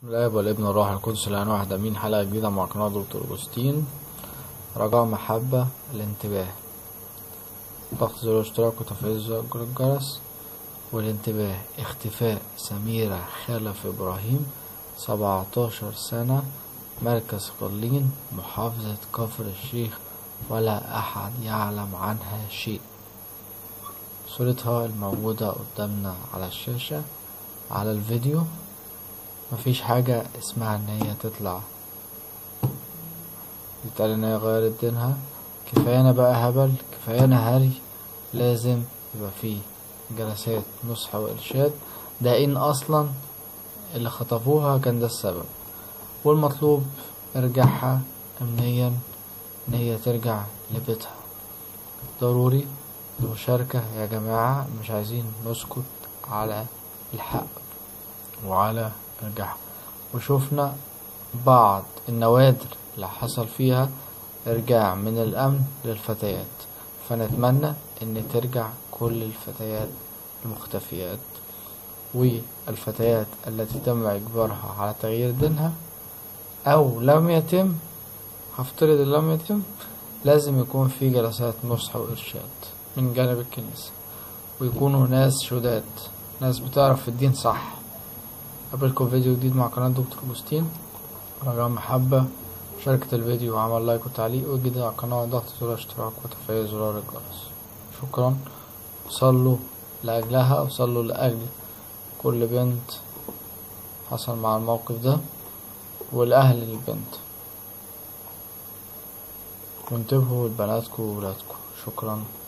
الآب والابن والروح القدس الآن واحد أمين حلقة جديدة مع قناة دكتور أوجستين رجاء محبة الانتباه ضغط زر الاشتراك وتفعيل زر الجرس والانتباه اختفاء سميرة خلف إبراهيم سبعتاشر سنة مركز قلين محافظة كفر الشيخ ولا أحد يعلم عنها شيء صورتها الموجودة قدامنا على الشاشة على الفيديو مفيش حاجة اسمها ان هي تطلع يتقال ان هي غيرت دينها كفايانا بقى هبل كفايانا هري لازم يبقى فيه جلسات نصح وإرشاد ده إن أصلا اللي خطفوها كان ده السبب والمطلوب إرجاعها أمنيا إن هي ترجع لبيتها ضروري المشاركة يا جماعة مش عايزين نسكت على الحق وعلى الجحر وشوفنا بعض النوادر اللي حصل فيها إرجاع من الأمن للفتيات فنتمنى إن ترجع كل الفتيات المختفيات والفتيات التي تم إجبارها على تغيير دينها أو لم يتم هفترض إن لم يتم لازم يكون في جلسات نصح وإرشاد من جانب الكنيسة ويكونوا ناس شداد ناس بتعرف في الدين صح قابلكم فيديو جديد مع قناة دكتور أوجستين رجاء محبة مشاركة الفيديو وعمل لايك وتعليق وجديد على القناة وضغط زر اشتراك وتفعيل زرار الجرس شكرا وصلوا لأجلها وصلوا لأجل كل بنت حصل مع الموقف ده والأهل للبنت وانتبهوا لبناتكم وولادكم شكرا